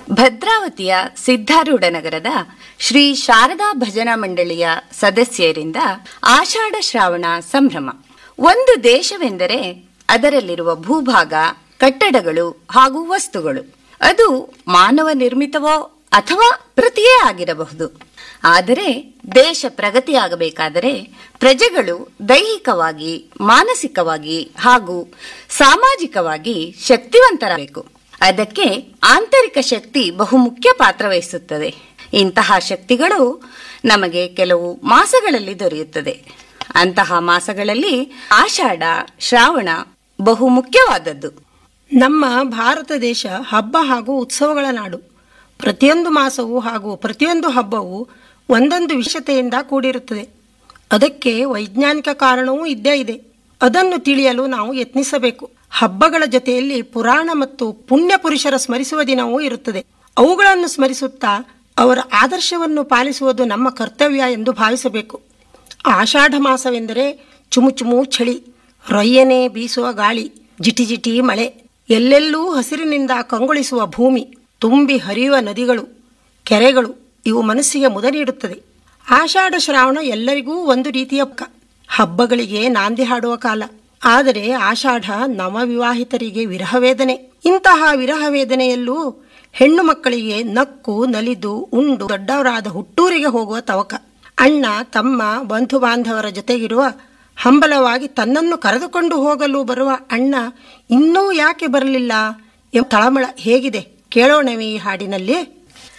ಭದ್ರಾವತಿಯ ಸಿದ್ಧಾರೂಢ ನಗರದ ಶ್ರೀ ಶಾರದಾ ಭಜನಾ ಮಂಡಳಿಯ ಸದಸ್ಯರಿಂದ ಆಷಾಢ ಶ್ರಾವಣ ಸಂಭ್ರಮ ಒಂದು ದೇಶವೆಂದರೆ ಅದರಲ್ಲಿರುವ ಭೂಭಾಗ ಕಟ್ಟಡಗಳು ಹಾಗೂ ವಸ್ತುಗಳು ಅದು ಮಾನವ ನಿರ್ಮಿತವೋ ಅಥವಾ ಪ್ರತಿಯೇ ಆಗಿರಬಹುದು ಆದರೆ ದೇಶ ಪ್ರಗತಿಯಾಗಬೇಕಾದರೆ ಪ್ರಜೆಗಳು ದೈಹಿಕವಾಗಿ ಮಾನಸಿಕವಾಗಿ ಹಾಗೂ ಸಾಮಾಜಿಕವಾಗಿ ಶಕ್ತಿವಂತರಬೇಕು ಅದಕ್ಕೆ ಆಂತರಿಕ ಶಕ್ತಿ ಬಹುಮುಖ್ಯ ಪಾತ್ರ ವಹಿಸುತ್ತದೆ ಇಂತಹ ಶಕ್ತಿಗಳು ನಮಗೆ ಕೆಲವು ಮಾಸಗಳಲ್ಲಿ ದೊರೆಯುತ್ತದೆ ಅಂತಹ ಮಾಸಗಳಲ್ಲಿ ಆಷಾಢ ಶ್ರಾವಣ ಬಹು ಮುಖ್ಯವಾದದ್ದು ನಮ್ಮ ಭಾರತ ದೇಶ ಹಬ್ಬ ಹಾಗೂ ಉತ್ಸವಗಳ ನಾಡು ಪ್ರತಿಯೊಂದು ಮಾಸವು ಹಾಗೂ ಪ್ರತಿಯೊಂದು ಹಬ್ಬವು ಒಂದೊಂದು ವಿಶೇಷತೆಯಿಂದ ಕೂಡಿರುತ್ತದೆ ಅದಕ್ಕೆ ವೈಜ್ಞಾನಿಕ ಕಾರಣವೂ ಇದ್ದೇ ಇದೆ ಅದನ್ನು ತಿಳಿಯಲು ನಾವು ಯತ್ನಿಸಬೇಕು ಹಬ್ಬಗಳ ಜೊತೆಯಲ್ಲಿ ಪುರಾಣ ಮತ್ತು ಪುಣ್ಯ ಪುರುಷರ ಸ್ಮರಿಸುವ ದಿನವೂ ಇರುತ್ತದೆ ಅವುಗಳನ್ನು ಸ್ಮರಿಸುತ್ತಾ ಅವರ ಆದರ್ಶವನ್ನು ಪಾಲಿಸುವುದು ನಮ್ಮ ಕರ್ತವ್ಯ ಎಂದು ಭಾವಿಸಬೇಕು ಆಷಾಢ ಮಾಸವೆಂದರೆ ಚುಮುಚುಮು ಚಳಿ ರೊಯ್ಯನೆ ಬೀಸುವ ಗಾಳಿ ಜಿಟಿ ಮಳೆ ಎಲ್ಲೆಲ್ಲೂ ಹಸಿರಿನಿಂದ ಕಂಗೊಳಿಸುವ ಭೂಮಿ ತುಂಬಿ ಹರಿಯುವ ನದಿಗಳು ಕೆರೆಗಳು ಇವು ಮನಸ್ಸಿಗೆ ಮುದ ನೀಡುತ್ತದೆ ಆಷಾಢ ಶ್ರಾವಣ ಎಲ್ಲರಿಗೂ ಒಂದು ರೀತಿಯ ಕ- ಹಬ್ಬಗಳಿಗೆ ನಾಂದಿ ಹಾಡುವ ಕಾಲ ಆದರೆ ಆಷಾಢ ನವವಿವಾಹಿತರಿಗೆ ವಿರಹವೇದನೆ ಇಂತಹ ವಿರಹವೇದನೆಯಲ್ಲೂ ಹೆಣ್ಣು ಮಕ್ಕಳಿಗೆ ನಕ್ಕು ನಲಿದು ಉಂಡು ದೊಡ್ಡವರಾದ ಹುಟ್ಟೂರಿಗೆ ಹೋಗುವ ತವಕ ಅಣ್ಣ ತಮ್ಮ ಬಂಧು ಬಾಂಧವರ ಜೊತೆಗಿರುವ ಹಂಬಲವಾಗಿ ತನ್ನನ್ನು ಕರೆದುಕೊಂಡು ಹೋಗಲು ಬರುವ ಅಣ್ಣ ಇನ್ನೂ ಯಾಕೆ ಬರಲಿಲ್ಲ ಎಂಬ ತಳಮಳ ಹೇಗಿದೆ ಕೇಳೋಣವೇ ಈ ಹಾಡಿನಲ್ಲಿ